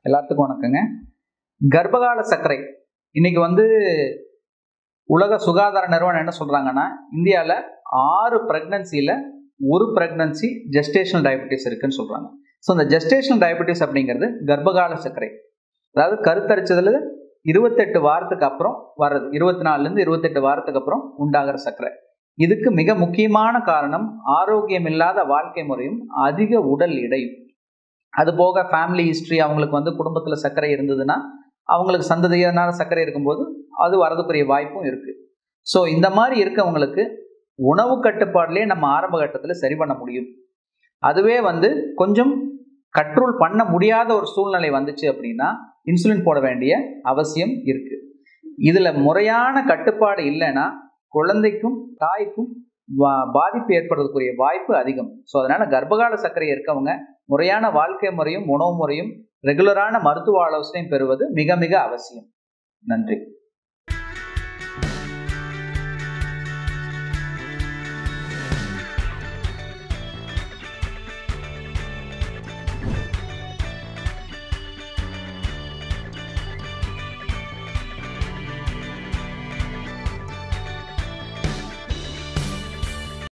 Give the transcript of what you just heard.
எல்லாத்துக்கும் வணக்கங்க கர்ப்பகால சர்க்கரை இன்னைக்கு வந்து உலக சுகாதார நிறுவனம் என்ன சொல்றாங்கன்னா இந்தியாவில் ஆறு பிரெக்னன்சியில் ஒரு பிரெக்னன்சி ஜெஸ்டேஷனல் டயபெட்டிஸ் இருக்குன்னு சொல்றாங்க ஸோ இந்த ஜெஸ்டேஷனல் டயபெட்டிஸ் அப்படிங்கிறது கர்ப்பகால சர்க்கரை அதாவது கருத்தரிச்சதுல இருபத்தெட்டு வாரத்துக்கு அப்புறம் வர்றது இருபத்தி நாலுலேருந்து இருபத்தெட்டு வாரத்துக்கு அப்புறம் உண்டாகிற சர்க்கரை இதுக்கு மிக முக்கியமான காரணம் ஆரோக்கியம் இல்லாத வாழ்க்கை முறையும் அதிக உடல் எடையும் அது போக ஃபேமிலி ஹிஸ்ட்ரி அவங்களுக்கு வந்து குடும்பத்தில் சர்க்கரை இருந்ததுன்னா அவங்களுக்கு சந்ததியினால சர்க்கரை இருக்கும்போது அது வரதுக்குரிய வாய்ப்பும் இருக்குது ஸோ இந்த மாதிரி இருக்கவங்களுக்கு உணவு கட்டுப்பாடுலேயே நம்ம ஆரம்ப கட்டத்தில் சரி பண்ண முடியும் அதுவே வந்து கொஞ்சம் கண்ட்ரோல் பண்ண முடியாத ஒரு சூழ்நிலை வந்துச்சு அப்படின்னா இன்சுலின் போட வேண்டிய அவசியம் இருக்குது இதில் முறையான கட்டுப்பாடு இல்லைன்னா குழந்தைக்கும் தாய்க்கும் பாதிப்பு ஏற்படுறதுக்குரிய வாய்ப்பு அதிகம் ஸோ அதனால கர்ப்பகால சர்க்கரை இருக்கவங்க முறையான வாழ்க்கை முறையும் உணவு முறையும் ரெகுலரான மருத்துவ ஆலோசனையும் பெறுவது மிக மிக அவசியம் நன்றி